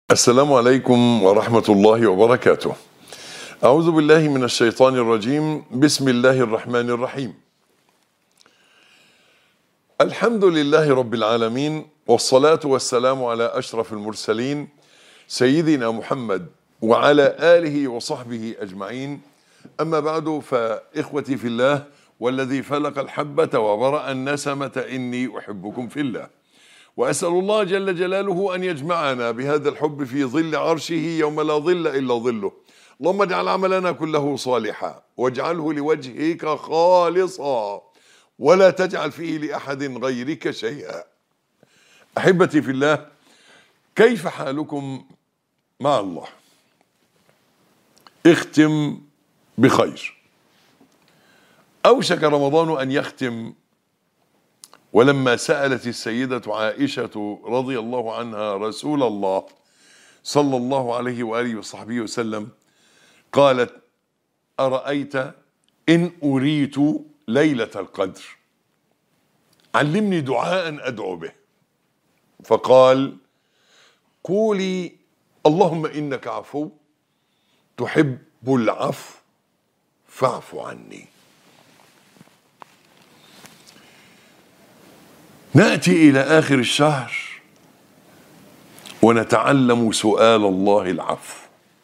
السلام عليكم ورحمة الله وبركاته. أعوذ بالله من الشيطان الرجيم، بسم الله الرحمن الرحيم. الحمد لله رب العالمين والصلاة والسلام على أشرف المرسلين سيدنا محمد وعلى آله وصحبه أجمعين. أما بعد فإخوتي في الله والذي فلق الحبة وبرأ النسمة إني أحبكم في الله. واسال الله جل جلاله ان يجمعنا بهذا الحب في ظل عرشه يوم لا ظل الا ظله. اللهم اجعل عملنا كله صالحا واجعله لوجهك خالصا ولا تجعل فيه لاحد غيرك شيئا. احبتي في الله كيف حالكم مع الله؟ اختم بخير. اوشك رمضان ان يختم ولما سألت السيدة عائشة رضي الله عنها رسول الله صلى الله عليه وآله وصحبه وسلم قالت أرأيت إن أريت ليلة القدر علمني دعاء أدعو به فقال قولي اللهم إنك عفو تحب العفو فاعف عني ناتي الى اخر الشهر ونتعلم سؤال الله العفو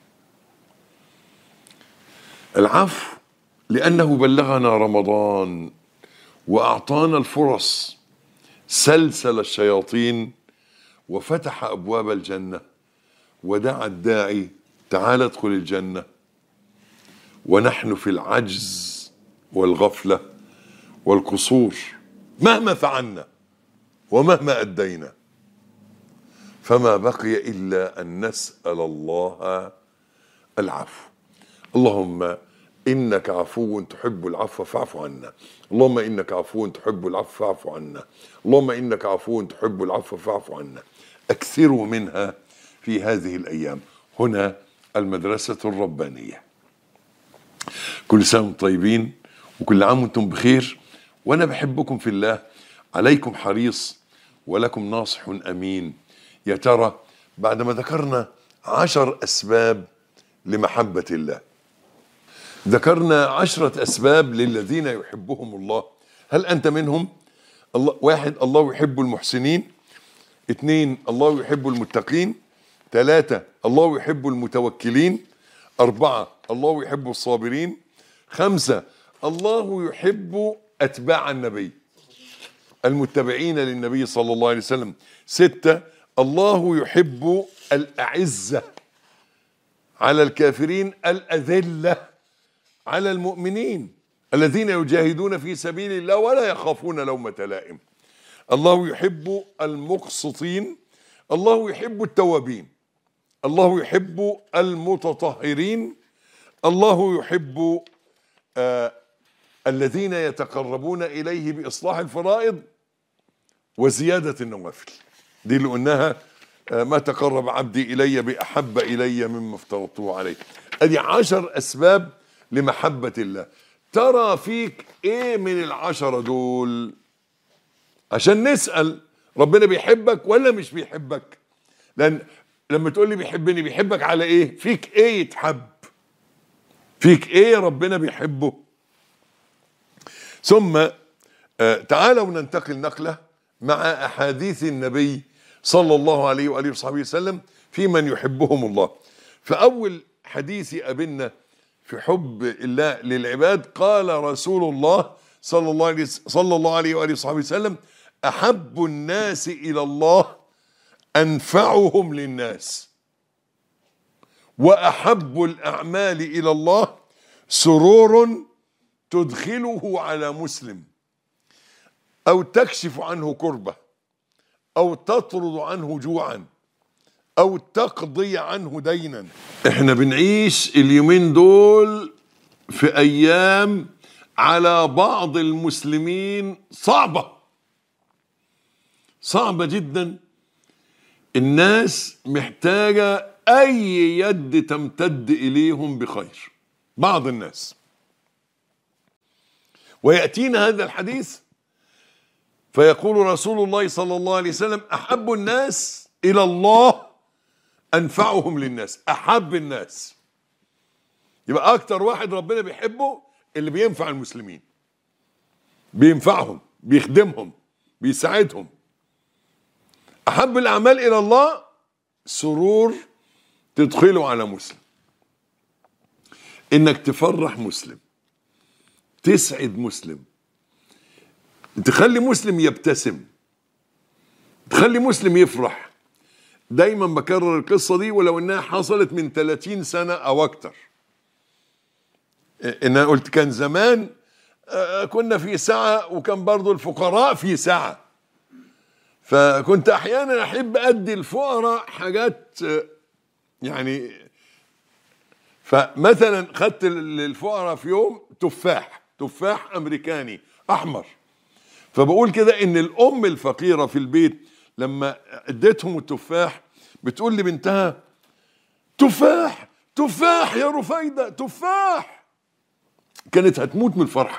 العفو لانه بلغنا رمضان واعطانا الفرص سلسل الشياطين وفتح ابواب الجنه ودعا الداعي تعال ادخل الجنه ونحن في العجز والغفله والقصور مهما فعلنا ومهما أدينا فما بقي إلا أن نسأل الله العفو اللهم إنك عفو تحب العفو فاعف عنا اللهم إنك عفو تحب العفو فاعف عنا اللهم إنك عفو تحب العفو فاعف عنا أكثروا منها في هذه الأيام هنا المدرسة الربانية كل سنة وانتم طيبين وكل عام وانتم بخير وأنا بحبكم في الله عليكم حريص ولكم ناصح امين يا ترى بعد ما ذكرنا عشر اسباب لمحبه الله ذكرنا عشرة أسباب للذين يحبهم الله هل أنت منهم؟ الله واحد الله يحب المحسنين اثنين الله يحب المتقين ثلاثة الله يحب المتوكلين أربعة الله يحب الصابرين خمسة الله يحب أتباع النبي المتبعين للنبي صلى الله عليه وسلم ستة الله يحب الأعزة على الكافرين الأذلة على المؤمنين الذين يجاهدون في سبيل الله ولا يخافون لومة لائم الله يحب المقسطين الله يحب التوابين الله يحب المتطهرين الله يحب آه الذين يتقربون إليه بإصلاح الفرائض وزيادة النوافل دي اللي قلناها ما تقرب عبدي إلي بأحب إلي مما افترضته عليه أدي عشر أسباب لمحبة الله ترى فيك إيه من العشرة دول عشان نسأل ربنا بيحبك ولا مش بيحبك لأن لما تقول لي بيحبني بيحبك على إيه فيك إيه يتحب فيك إيه ربنا بيحبه ثم تعالوا ننتقل نقله مع احاديث النبي صلى الله عليه واله وصحبه وسلم في من يحبهم الله. فاول حديث قابلنا في حب الله للعباد قال رسول الله صلى الله عليه صلى الله عليه واله وصحبه وسلم احب الناس الى الله انفعهم للناس واحب الاعمال الى الله سرور تدخله على مسلم او تكشف عنه كربه او تطرد عنه جوعا او تقضي عنه دينا احنا بنعيش اليومين دول في ايام على بعض المسلمين صعبه صعبه جدا الناس محتاجه اي يد تمتد اليهم بخير بعض الناس وياتينا هذا الحديث فيقول رسول الله صلى الله عليه وسلم احب الناس الى الله انفعهم للناس احب الناس يبقى اكتر واحد ربنا بيحبه اللي بينفع المسلمين بينفعهم بيخدمهم بيساعدهم احب الاعمال الى الله سرور تدخله على مسلم انك تفرح مسلم تسعد مسلم تخلي مسلم يبتسم تخلي مسلم يفرح دايما بكرر القصة دي ولو انها حصلت من 30 سنة او اكتر ان انا قلت كان زمان آه، كنا في ساعة وكان برضو الفقراء في ساعة فكنت احيانا احب ادي الفقراء حاجات آه، يعني فمثلا خدت للفقراء في يوم تفاح تفاح امريكاني احمر فبقول كده ان الام الفقيره في البيت لما اديتهم التفاح بتقول لبنتها تفاح تفاح يا رفيده تفاح كانت هتموت من الفرحه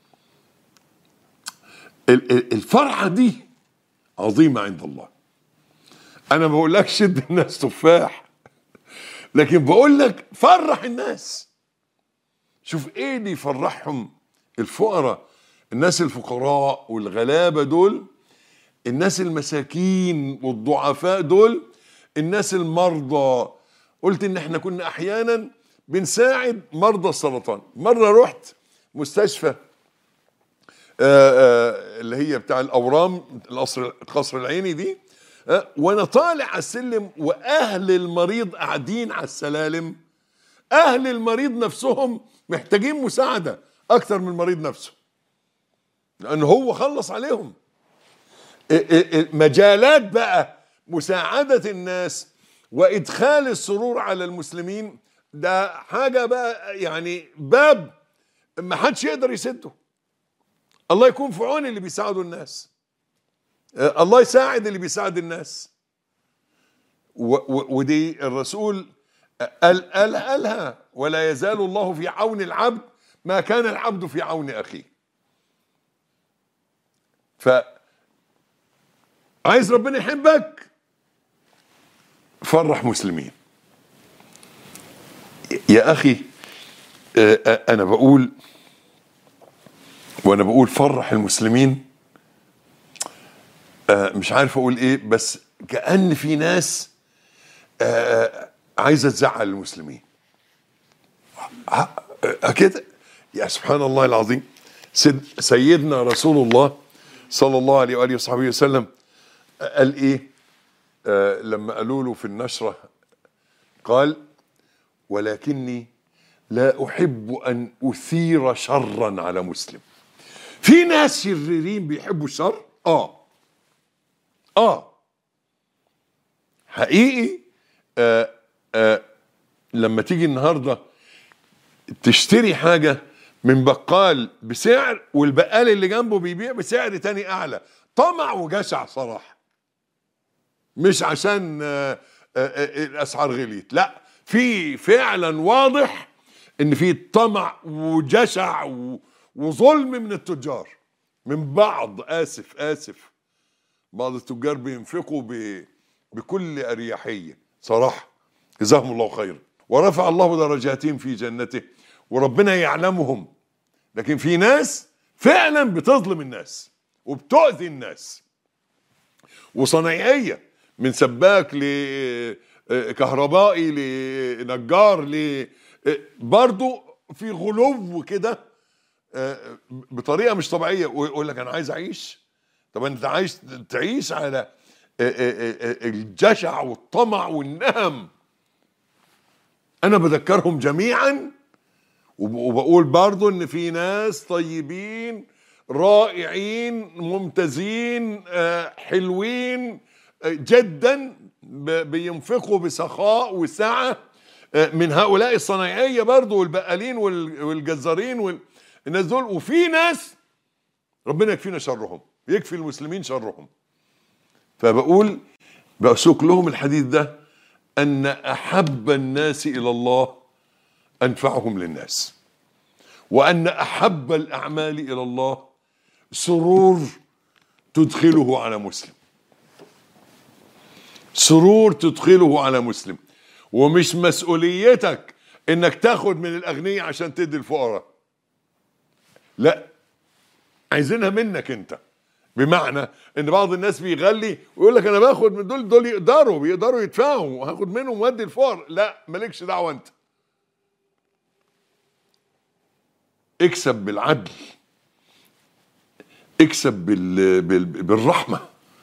ال- ال- الفرحه دي عظيمه عند الله انا ما بقولكش شد الناس تفاح لكن بقول لك فرح الناس شوف ايه اللي يفرحهم الفقراء الناس الفقراء والغلابه دول الناس المساكين والضعفاء دول الناس المرضى قلت ان احنا كنا احيانا بنساعد مرضى السرطان مره رحت مستشفى آه، آه، اللي هي بتاع الاورام القصر القصر العيني دي آه، وانا طالع على السلم واهل المريض قاعدين على السلالم اهل المريض نفسهم محتاجين مساعده اكتر من المريض نفسه لان هو خلص عليهم ال- ال- ال- مجالات بقى مساعده الناس وادخال السرور على المسلمين ده حاجه بقى يعني باب ما حدش يقدر يسده الله يكون في عون اللي بيساعدوا الناس آه، الله يساعد اللي بيساعد الناس و- و- ودي الرسول قال قال قالها ولا يزال الله في عون العبد ما كان العبد في عون اخيه ف عايز ربنا يحبك فرح مسلمين يا اخي آه، آه، انا بقول وانا بقول فرح المسلمين آه، مش عارف اقول ايه بس كأن في ناس آه، عايزه تزعل المسلمين ع- آه، كده يا سبحان الله العظيم سيد سيدنا رسول الله صلى الله عليه واله وصحبه وسلم آه، قال ايه آه، لما قالوا له في النشره قال ولكني لا احب ان اثير شرا على مسلم في ناس شريرين بيحبوا الشر اه اه حقيقي آه آه لما تيجي النهارده تشتري حاجه من بقال بسعر والبقال اللي جنبه بيبيع بسعر تاني اعلى طمع وجشع صراحه مش عشان آه آه آه الاسعار غليت لا في فعلا واضح ان في طمع وجشع و- وظلم من التجار من بعض اسف اسف بعض التجار بينفقوا ب... بكل اريحيه صراحه جزاهم الله خيرا ورفع الله درجاتهم في جنته وربنا يعلمهم لكن في ناس فعلا بتظلم الناس وبتؤذي الناس وصنايعيه من سباك لكهربائي لنجار ل برضه في غلو كده آه، بطريقه مش طبيعيه ويقول لك انا عايز اعيش طب انت عايز تعيش على آه، آه، آه، الجشع والطمع والنهم انا بذكرهم جميعا وب- وبقول برضو ان في ناس طيبين رائعين ممتازين آه، حلوين آه، جدا ب- بينفقوا بسخاء وسعة آه، من هؤلاء الصنايعية برضو والبقالين وال- والجزارين والناس دول وفي ناس ربنا يكفينا شرهم يكفي المسلمين شرهم فبقول بسوق لهم الحديث ده أن أحب الناس إلى الله أنفعهم للناس وأن أحب الأعمال إلى الله سرور تدخله على مسلم سرور تدخله على مسلم ومش مسؤوليتك انك تاخد من الاغنياء عشان تدي الفقراء لا عايزينها منك انت بمعنى ان بعض الناس بيغلي ويقول لك انا باخد من دول دول يقدروا بيقدروا يدفعوا وهاخد منهم وادي الفقراء لا مالكش دعوه انت اكسب بالعدل اكسب بال... بال... بالرحمه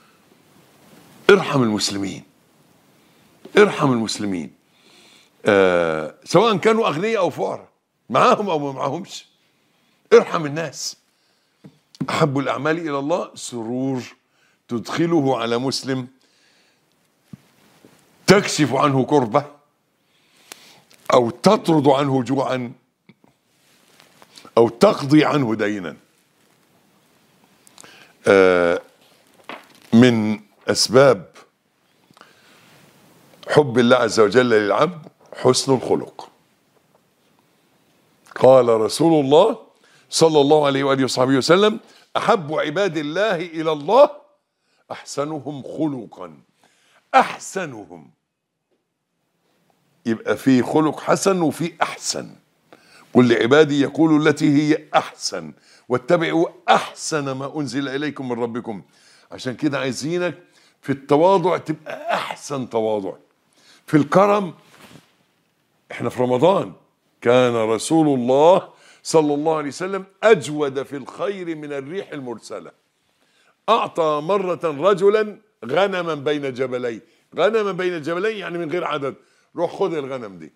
ارحم المسلمين ارحم المسلمين آه سواء كانوا اغنياء او فقراء معاهم او ما معاهمش ارحم الناس احب الاعمال الى الله سرور تدخله على مسلم تكشف عنه كربه او تطرد عنه جوعا او تقضي عنه دينا آه من اسباب حب الله عز وجل للعبد حسن الخلق قال رسول الله صلى الله عليه واله وصحبه وسلم احب عباد الله الى الله احسنهم خلقا احسنهم يبقى في خلق حسن وفي احسن قل لعبادي يقولوا التي هي احسن واتبعوا احسن ما انزل اليكم من ربكم عشان كده عايزينك في التواضع تبقى احسن تواضع في الكرم احنا في رمضان كان رسول الله صلى الله عليه وسلم اجود في الخير من الريح المرسله اعطى مره رجلا غنما بين جبلين غنما بين جبلين يعني من غير عدد روح خذ الغنم دي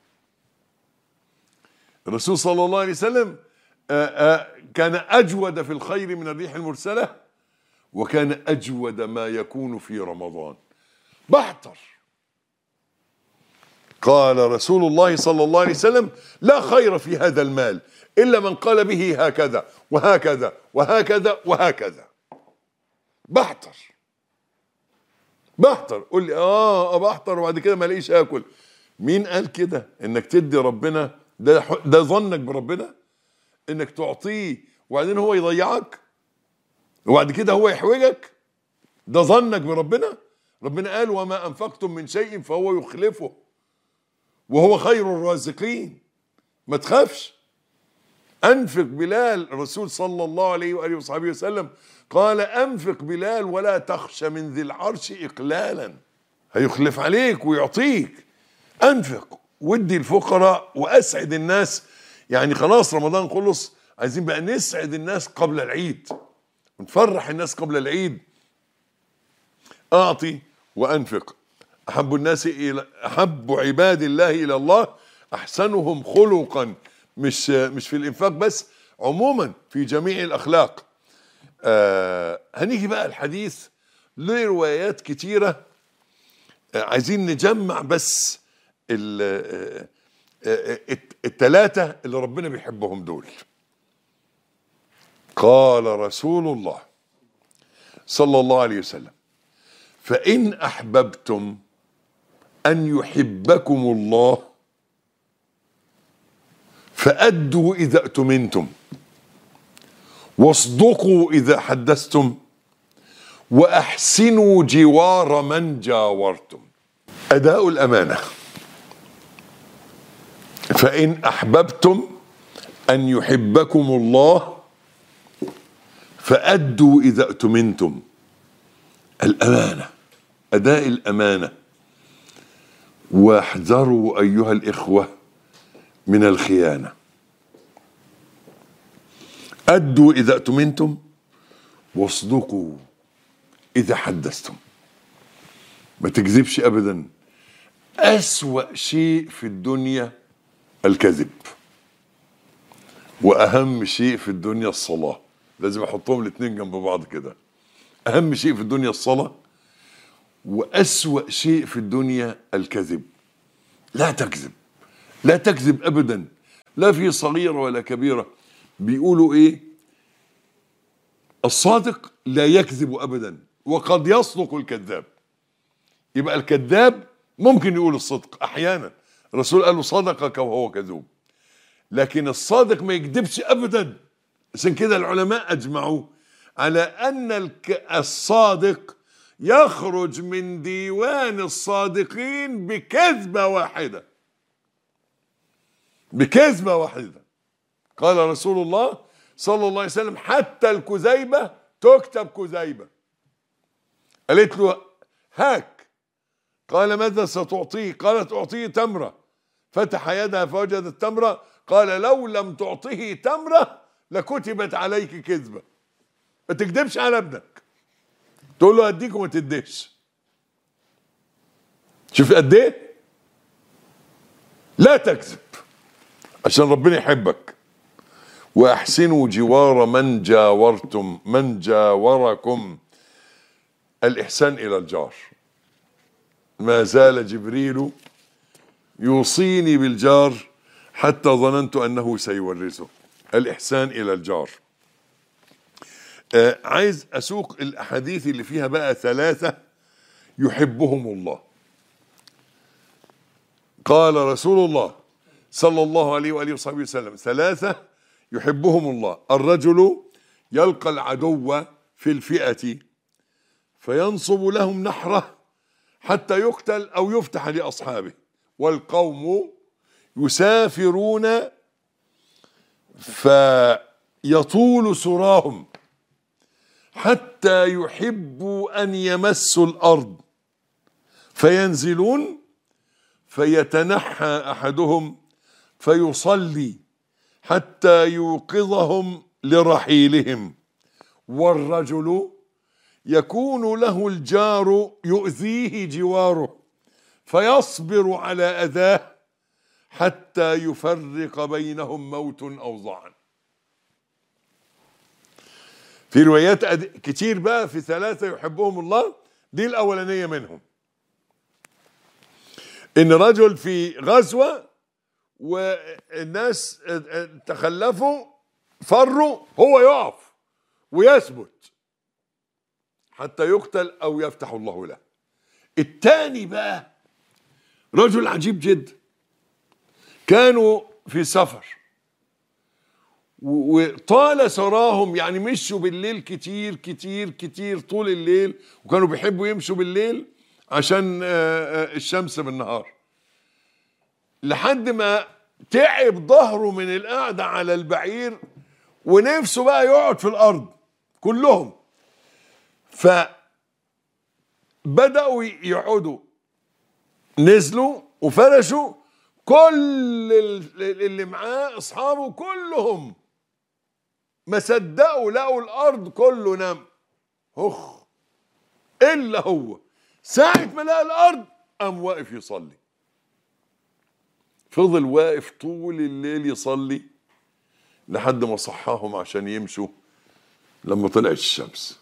الرسول صلى الله عليه وسلم آآ آآ كان اجود في الخير من الريح المرسله وكان اجود ما يكون في رمضان بحتر قال رسول الله صلى الله عليه وسلم لا خير في هذا المال الا من قال به هكذا وهكذا وهكذا وهكذا بحتر بحتر قول لي اه بحتر وبعد كده ما الاقيش اكل مين قال كده انك تدي ربنا ده ده ظنك بربنا انك تعطيه وبعدين هو يضيعك وبعد كده هو يحوجك ده ظنك بربنا ربنا قال وما انفقتم من شيء فهو يخلفه وهو خير الرازقين ما تخافش انفق بلال الرسول صلى الله عليه واله وصحبه وسلم قال انفق بلال ولا تخش من ذي العرش اقلالا هيخلف عليك ويعطيك انفق ودي الفقراء واسعد الناس يعني خلاص رمضان خلص عايزين بقى نسعد الناس قبل العيد ونفرح الناس قبل العيد اعطي وانفق احب الناس الى احب عباد الله الى الله احسنهم خلقا مش مش في الانفاق بس عموما في جميع الاخلاق آه هنيجي بقى الحديث له روايات كتيره آه عايزين نجمع بس الثلاثه اللي ربنا بيحبهم دول قال رسول الله صلى الله عليه وسلم فان احببتم ان يحبكم الله فادوا اذا اؤتمنتم واصدقوا اذا حدثتم واحسنوا جوار من جاورتم اداء الامانه فان احببتم ان يحبكم الله فادوا اذا اؤتمنتم الامانه اداء الامانه واحذروا ايها الاخوه من الخيانه ادوا اذا اؤتمنتم واصدقوا اذا حدثتم ما تكذبش ابدا اسوا شيء في الدنيا الكذب واهم شيء في الدنيا الصلاه لازم احطهم الاثنين جنب بعض كده اهم شيء في الدنيا الصلاه واسوا شيء في الدنيا الكذب لا تكذب لا تكذب ابدا لا في صغيره ولا كبيره بيقولوا ايه الصادق لا يكذب ابدا وقد يصدق الكذاب يبقى الكذاب ممكن يقول الصدق احيانا الرسول قال له صدقك وهو كذوب لكن الصادق ما يكذبش ابدا عشان كده العلماء اجمعوا على ان الصادق يخرج من ديوان الصادقين بكذبة واحدة بكذبة واحدة قال رسول الله صلى الله عليه وسلم حتى الكذيبة تكتب كذيبة قالت له هاك قال ماذا ستعطيه قالت أعطيه تمرة فتح يدها فوجد التمرة قال لو لم تعطه تمرة لكتبت عليك كذبة ما تكذبش على ابنك تقول له اديك وما تديش شوف قد ايه لا تكذب عشان ربنا يحبك واحسنوا جوار من جاورتم من جاوركم الاحسان الى الجار ما زال جبريل يوصيني بالجار حتى ظننت انه سيورثه الاحسان الى الجار آه عايز اسوق الاحاديث اللي فيها بقى ثلاثه يحبهم الله قال رسول الله صلى الله عليه واله وصحبه وسلم ثلاثه يحبهم الله الرجل يلقى العدو في الفئه فينصب لهم نحره حتى يقتل او يفتح لاصحابه والقوم يسافرون فيطول سراهم حتى يحبوا ان يمسوا الارض فينزلون فيتنحى احدهم فيصلي حتى يوقظهم لرحيلهم والرجل يكون له الجار يؤذيه جواره فيصبر على اذاه حتى يفرق بينهم موت او ظعن في روايات كتير بقى في ثلاثة يحبهم الله دي الأولانية منهم إن رجل في غزوة والناس تخلفوا فروا هو يقف ويثبت حتى يقتل أو يفتح الله له الثاني بقى رجل عجيب جدا كانوا في سفر وطال سراهم يعني مشوا بالليل كتير كتير كتير طول الليل وكانوا بيحبوا يمشوا بالليل عشان الشمس بالنهار لحد ما تعب ظهره من القعدة على البعير ونفسه بقى يقعد في الأرض كلهم فبدأوا يقعدوا نزلوا وفرشوا كل اللي معاه اصحابه كلهم ما صدقوا لقوا الارض كله نام هخ الا هو ساعة ما لقى الارض قام واقف يصلي فضل واقف طول الليل يصلي لحد ما صحاهم عشان يمشوا لما طلعت الشمس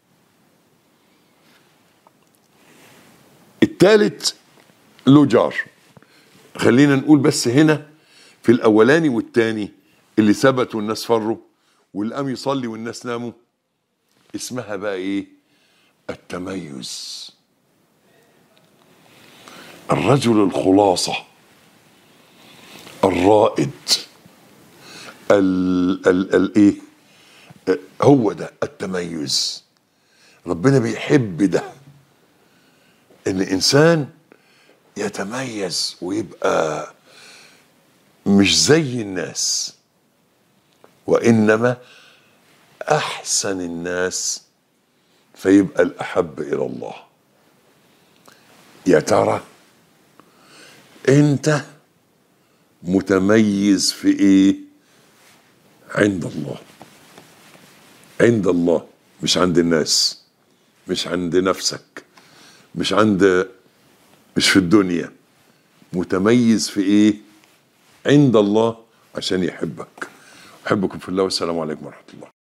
الثالث له جار خلينا نقول بس هنا في الاولاني والتاني اللي ثبت والناس فروا واللي قام يصلي والناس ناموا اسمها بقى ايه التميز الرجل الخلاصة الرائد ال ال ال ايه هو ده التميز ربنا بيحب ده ان انسان يتميز ويبقى مش زي الناس وانما احسن الناس فيبقى الاحب الى الله يا ترى انت متميز في ايه عند الله عند الله مش عند الناس مش عند نفسك مش عند مش في الدنيا متميز في ايه عند الله عشان يحبك احبكم في الله والسلام عليكم ورحمه الله